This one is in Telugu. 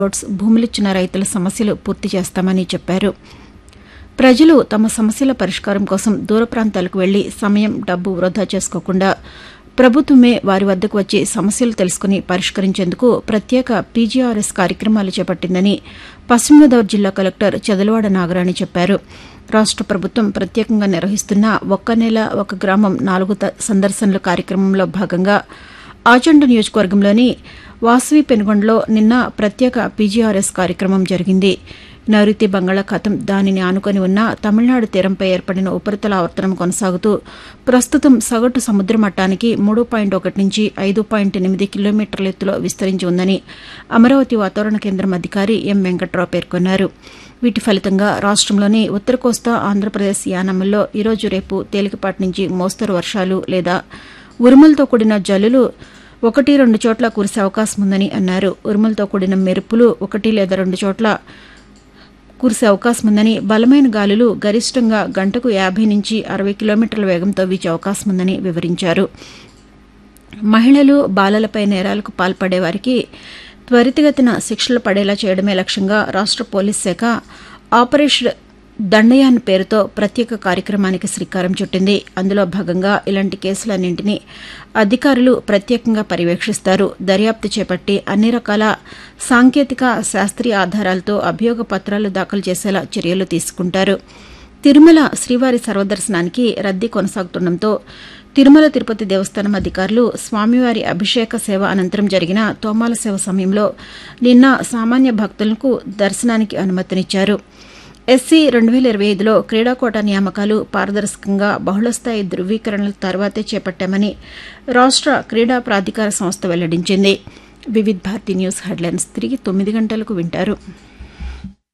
రోడ్స్ భూములిచ్చిన రైతుల సమస్యలు పూర్తి చేస్తామని చెప్పారు ప్రజలు తమ సమస్యల పరిష్కారం కోసం దూర ప్రాంతాలకు వెళ్లి సమయం డబ్బు వృధా చేసుకోకుండా ప్రభుత్వమే వారి వద్దకు వచ్చి సమస్యలు తెలుసుకుని పరిష్కరించేందుకు ప్రత్యేక పీజీఆర్ఎస్ కార్యక్రమాలు చేపట్టిందని పశ్చిమ గోదావరి జిల్లా కలెక్టర్ చదలవాడ నాగరాణి చెప్పారు రాష్ట ప్రభుత్వం ప్రత్యేకంగా నిర్వహిస్తున్న ఒక్క నెల ఒక గ్రామం నాలుగు త- సందర్శనల కార్యక్రమంలో భాగంగా ఆచండ నియోజకవర్గంలోని వాసవి పెనుగొండలో నిన్న ప్రత్యేక పీజీఆర్ఎస్ కార్యక్రమం జరిగింది నైరుతి బంగాళాఖాతం దానిని ఆనుకొని ఉన్న తమిళనాడు తీరంపై ఏర్పడిన ఉపరితల ఆవర్తనం కొనసాగుతూ ప్రస్తుతం సగటు సముద్ర మట్టానికి మూడు పాయింట్ ఒకటి నుంచి ఐదు పాయింట్ ఎనిమిది కిలోమీటర్ల ఎత్తులో విస్తరించి ఉందని అమరావతి వాతావరణ కేంద్రం అధికారి ఎం వెంకట్రావు పేర్కొన్నారు వీటి ఫలితంగా రాష్టంలోని ఉత్తర కోస్తా ఆంధ్రప్రదేశ్ యానముల్లో ఈరోజు రేపు తేలికపాటి నుంచి మోస్తరు వర్షాలు లేదా ఉరుములతో కూడిన జల్లులు ఒకటి రెండు చోట్ల కురిసే అవకాశం ఉందని అన్నారు ఉరుములతో కూడిన మెరుపులు ఒకటి లేదా రెండు చోట్ల కురిసే అవకాశం ఉందని బలమైన గాలులు గరిష్టంగా గంటకు యాభై నుంచి అరవై కిలోమీటర్ల వేగంతో వీచే అవకాశం ఉందని వివరించారు మహిళలు బాలలపై నేరాలకు పాల్పడే వారికి త్వరితగతిన శిక్షలు పడేలా చేయడమే లక్ష్యంగా రాష్ట పోలీస్ శాఖ ఆపరేషన్ దండయాన్ పేరుతో ప్రత్యేక కార్యక్రమానికి శ్రీకారం చుట్టింది అందులో భాగంగా ఇలాంటి కేసులన్నింటినీ అధికారులు ప్రత్యేకంగా పర్యవేక్షిస్తారు దర్యాప్తు చేపట్టి అన్ని రకాల సాంకేతిక శాస్త్రీయ ఆధారాలతో అభియోగ పత్రాలు దాఖలు చేసేలా చర్యలు తీసుకుంటారు తిరుమల శ్రీవారి సర్వదర్శనానికి రద్దీ కొనసాగుతుండటంతో తిరుమల తిరుపతి దేవస్థానం అధికారులు స్వామివారి అభిషేక సేవ అనంతరం జరిగిన తోమాల సేవ సమయంలో నిన్న సామాన్య భక్తులకు దర్శనానికి అనుమతినిచ్చారు ఎస్సీ రెండు వేల ఇరవై ఐదులో క్రీడా కోటా నియామకాలు పారదర్శకంగా బహుళస్థాయి ధృవీకరణల తర్వాతే చేపట్టామని రాష్ట క్రీడా ప్రాధికార సంస్థ వెల్లడించింది వివిధ్ భారతి న్యూస్ హెడ్లైన్స్ తిరిగి తొమ్మిది గంటలకు వింటారు